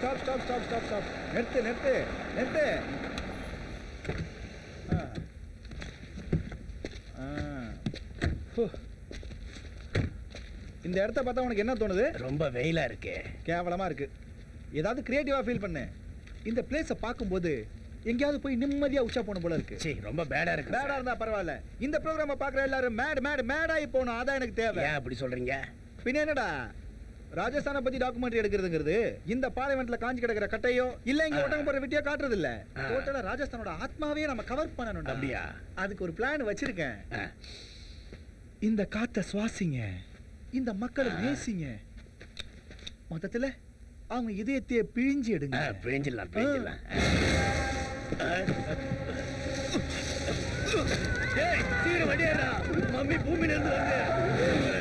Stop stop stop stop stop நிறுத்து நிறுத்து நிறுத்து ஆ. ஆ. ஹு. இந்த இடத்த பார்த்தா உனக்கு என்ன தோணுது ரொம்ப வெயிலா இருக்கு கேவலமா இருக்கு ஏதாவது கிரியேட்டிவா ஃபீல் பண்ணு இந்த பிளேஸை பார்க்கும்போது எங்கேயாவது போய் நிம்மதியா உச்சா போன போல இருக்கு சீ ரொம்ப பேடா இருக்கு மேடா இருந்தா பரவாயில்ல இந்த ப்ரோக்ராம பாக்குற எல்லாரும் மேட் மேட் மேடாகி போகணும் அதான் எனக்கு தேவை ஏன் அப்படி சொல்றீங்க பின்ன என்னடா ராஜஸ்தானை பத்தி டாக்குமெண்ட்ரி எடுக்கிறதுங்கிறது இந்த பார்லிமெண்ட்ல காஞ்சி கிடக்கிற கட்டையோ இல்ல இங்க ஒட்டங்க போற வெட்டியோ காட்டுறது இல்ல ஆ. டோட்டலா ராஜஸ்தானோட ஆத்மாவே நம்ம கவர் பண்ணணும் அப்படியா? அதுக்கு ஒரு பிளான் வச்சிருக்கேன் ஆ. இந்த காத்த சுவாசிங்க இந்த மக்களை நேசிங்க மொத்தத்துல அவங்க இதயத்தையே பிழிஞ்சு எடுங்க ஆ, பிழிஞ்சிடலாம் பிழிஞ்சிடலாம் ஏய், சீக்கிரம் வண்டியாடா. மம்மி பூமியில இருந்து வந்து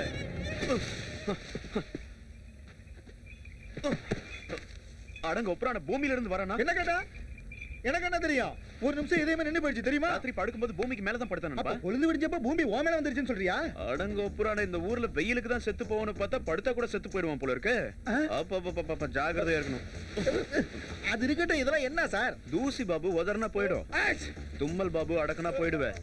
அடங்க ஒப்புறான பூமியில இருந்து வரனா என்ன கேட்டா எனக்கு என்ன தெரியும் ஒரு நிமிஷம் இதயமே நின்னு போயிடுச்சு தெரியுமா ராத்திரி படுக்கும்போது பூமிக்கு மேல தான் அப்ப படுத்தானப்பா பொழுது விடிஞ்சப்ப பூமி ஓமேல வந்துருச்சுன்னு சொல்றியா அடங்க ஒப்புறான இந்த ஊர்ல வெயிலுக்கு தான் செத்து போகணும் பார்த்தா படுத்தா கூட செத்து போயிடுவான் போல இருக்கு ஆ? அப்ப ஜாகிரதையா இருக்கணும் அது இருக்கட்டும் இதெல்லாம் என்ன சார் தூசி பாபு உதறனா போயிடும் தும்மல் பாபு அடக்குனா போயிடுவேன்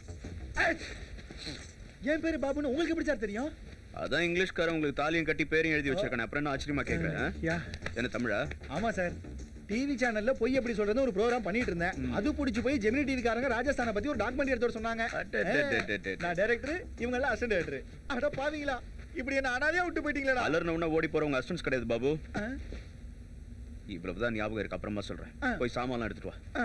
என் பேரு பாபுன்னு உங்களுக்கு எப்படி சார் தெரியும் அதான் இங்கிலீஷ்காரன் உங்களுக்கு தாலியும் கட்டி பேரையும் எழுதி வச்சிருக்கானே அப்புறம் என்ன ஆச்சரியமா கேக்குறேன் ஆ? யா என்ன தமிழா ஆமா சார் டிவி சேனல்ல பொய் எப்படி சொல்றது ஒரு ப்ரோகிராம் பண்ணிட்டு இருந்தேன் அது பிடிச்சி போய் ஜெமினி டிவிக்காரங்க ராஜஸ்தானை பத்தி ஒரு டாக்குமெண்ட்ரி எடுத்து வர சொன்னாங்க அடடடடடட. நான் டைரக்டர் இவங்க எல்லாம் அசிஸ்டன்ட் டைரக்டர் அட பாவீங்களா இப்படி என்ன அனாதையா விட்டு போயிட்டீங்களா அலர்னவுன்னா ஓடி போறவங்க அஸ்டன்ஸ் கிடையாது பாபு இவ்வளவுதான் ஞாபகம் இருக்கு அப்புறமா சொல்றேன் ஆ. போய் சாமான்லாம் எடுத்துட்டு வா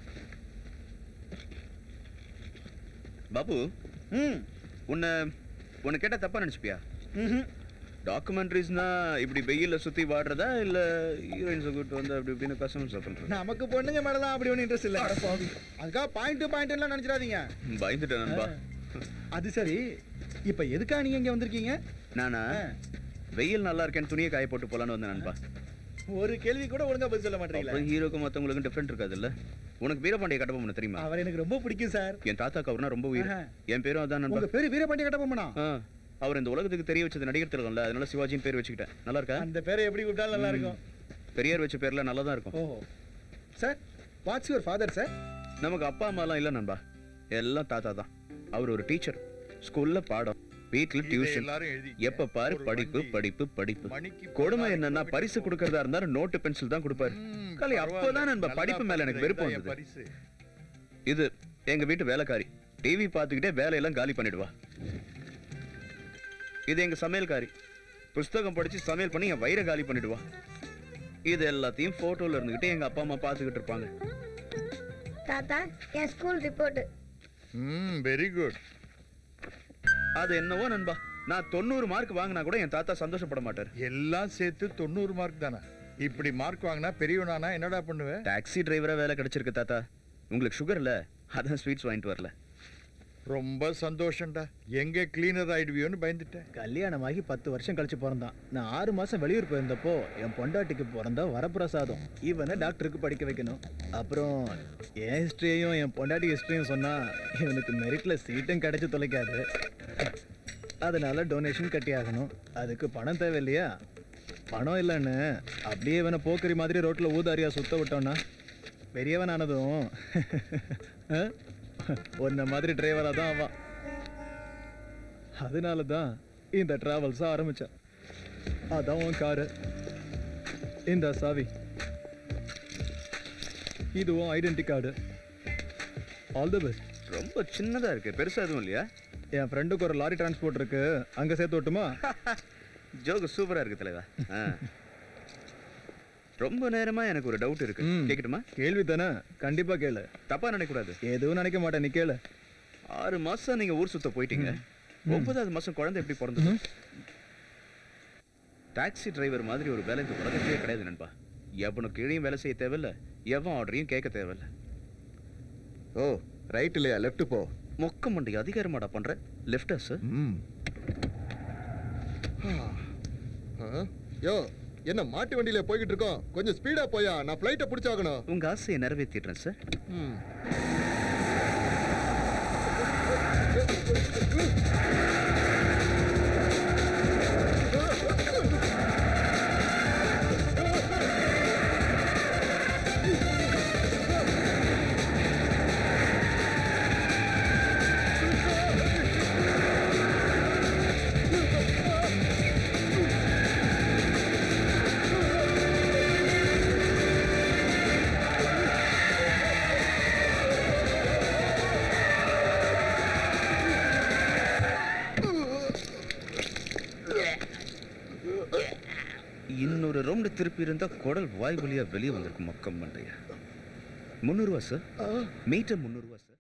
பாபு ம் உன்னை உன்னை கேட்டா தப்பா நினைச்சுப்பியா ம்ஹும். டாக்குமெண்ட்ரிஸ்னா இப்படி வெயில்ல சுத்தி வாடுறதா இல்ல ஹீரோயின்ஸ் கூட்டு வந்து அப்படி இப்படின்னு கஸ்டமர்ஸ் பண்றது நமக்கு பொண்ணுங்க மேல தான் அப்படி ஒன்றும் இன்ட்ரெஸ்ட் இல்ல அதுக்காக பாயிண்ட் பாயிண்ட் எல்லாம் நினைச்சிடாதீங்க பயந்துட்டேன் நண்பா அது சரி இப்ப எதுக்கா நீங்க இங்க வந்திருக்கீங்க நானா ஆ. வெயில் நல்லா இருக்கேன்னு துணியை காய போட்டு போலான்னு வந்தேன் நண்பா ஒரு கேள்வி கூட ஒழுங்கா பதில் சொல்ல மாட்டீங்களா அப்புறம் ஹீரோக்கும் மத்தவங்களுக்கும் டிஃபரெண்ட் இருக்காதுல்ல உனக்கு வீரபாண்டிய கட்டபொம்மன் தெரியுமா அவர் எனக்கு ரொம்ப பிடிக்கும் சார் என் தாத்தாக்கு அவர்னா ரொம்ப உயிர் ஆஹா. என் பேரும் அதான் நண்பா உங்க பேரு வீரபாண்டிய கட்டபொம்மனா ஆ, அவர் இந்த உலகத்துக்கு தெரிய வச்சது நடிகர் திலகம்ல அதனால சிவாஜின்னு பேர் வச்சுக்கிட்டேன் நல்லா இருக்கா அந்த பேரை எப்படி கூப்பிட்டாலும் நல்லா இருக்கும் பெரியார் வச்ச பேர்ல நல்லா தான் இருக்கும் oh sir what's your father sir நமக்கு அப்பா அம்மாலாம் இல்ல நண்பா எல்லாம் தாத்தா தான் அவர் ஒரு டீச்சர் ஸ்கூல்ல பாடம் வீட்ல டியூஷன் எல்லாரும் எழுதி எப்ப பாரு ஒரு படிப்பு வண்டி. படிப்பு படிப்பு மணிக்கு கொடுமை பதினாறு என்னன்னா கிலோமீட்டர் பரிசு கொடுக்கறதா இருந்தாலும் நோட்டு பென்சில் தான் கொடுப்பாரு ம், காலி பரவாயில்ல. அப்பதான் நண்பா நல்லா படிப்பு மேல எனக்கு பண்ற. வெறுப்பு இதான் என் வந்தது பரிசு இது எங்க வீட்டு வேலைக்காரி டிவி பார்த்துக்கிட்டே வேலையெல்லாம் காலி பண்ணிடுவா இது எங்க சமையல்காரி புஸ்தகம் படிச்சு சமையல் பண்ணி என் வயிறை காலி பண்ணிடுவா இது எல்லாத்தையும் போட்டோல இருந்துகிட்டு எங்க அப்பா அம்மா பார்த்துக்கிட்டு இருப்பாங்க தாத்தா என் ஸ்கூல் ரிப்போர்ட் ம் வெரி குட் அது என்னவோ நண்பா நான் தொண்ணூறு மார்க் வாங்கினா கூட என் தாத்தா சந்தோஷப்பட மாட்டார் எல்லாம் சேர்த்து தொண்ணூறு மார்க் தானே இப்படி மார்க் வாங்கினா பெரியவனானா என்னடா பண்ணுவேன் டாக்ஸி டிரைவரா வேலை கிடைச்சிருக்கு தாத்தா உங்களுக்கு சுகர் இல்ல அதான் ஸ்வீட்ஸ் வாங்கிட்டு வரல ரொம்ப சந்தோஷம்டா எங்க கிளீனர் ஆயிடுவியோன்னு பயந்துட்டேன் கல்யாணமாகி பத்து வருஷம் கழிச்சு பிறந்தான் நான் ஆறு மாசம் வெளியூர் போயிருந்தப்போ என் பொண்டாட்டிக்கு பிறந்த வரப்பிரசாதம் இவனை டாக்டருக்கு படிக்க வைக்கணும் அப்புறம் என் ஹிஸ்ட்ரியையும் என் பொண்டாட்டி ஹிஸ்ட்ரியும் சொன்னா இவனுக்கு மெரிட்ல சீட்டும் கிடைச்சு தொலைக்காது அதனால டொனேஷன் கட்டி ஆகணும் அதுக்கு பணம் தேவை இல்லையா பணம் இல்லைன்னு அப்படியே இவனை போக்கரி மாதிரி ரோட்ல ஊதாரியா சுத்த விட்டோன்னா பெரியவன் ஆனதும் உன்ன மாதிரி டிரைவரா தான் ஆவான் அதனால தான் இந்த டிராவல்ஸ் ஆரம்பிச்சேன் அதான் உன் காரு இந்த சாவி இதுவும் identity card all the best ரொம்ப சின்னதா இருக்கு பெருசா எதுவும் இல்லையா என் ஃப்ரெண்டுக்கு ஒரு லாரி டிரான்ஸ்போர்ட் இருக்கு அங்க சேர்த்து விட்டுமா ஜோக்கு சூப்பரா இருக்கு தலைவா ஆ. ரொம்ப நேரமா எனக்கு ஒரு டவுட் இருக்கு ம். கேக்கட்டுமா கேள்வி தானே கண்டிப்பா கேளு தப்பா நினைக்க கூடாது எதுவும் நினைக்க மாட்டேன் நீ கேளு ஆறு மாசம் நீங்க ஊர் சுத்த போயிட்டீங்க ஒன்பதாவது மாசம் குழந்தை எப்படி பிறந்தது டாக்ஸி டிரைவர் மாதிரி ஒரு வேலை இந்த உலகத்திலே கிடையாது நண்பா எவனுக்கு கீழையும் வேலை செய்ய தேவையில்ல எவன் ஆர்டரையும் கேட்க தேவையில்ல ஓ ரைட் இல்லையா லெஃப்ட் போ மொக்க மண்டி அதிகாரமாடா பண்ற லெஃப்டா சார் ம் ஆ? யோ என்ன மாட்டு வண்டியில போய்கிட்டு இருக்கோம் கொஞ்சம் ஸ்பீடா போயா நான் ஃப்ளைட்டை பிடிச்சாகணும் உங்க ஆசையை நிறைவேற்றிடுறேன் சார் ம் இன்னொரு ரவுண்டு திருப்பி இருந்தா குடல் வாய் வழியா வெளியே வந்திருக்கும் மக்கம் மண்டைய முந்நூறுவா சார் மீட்டர் முந்நூறுவா சார்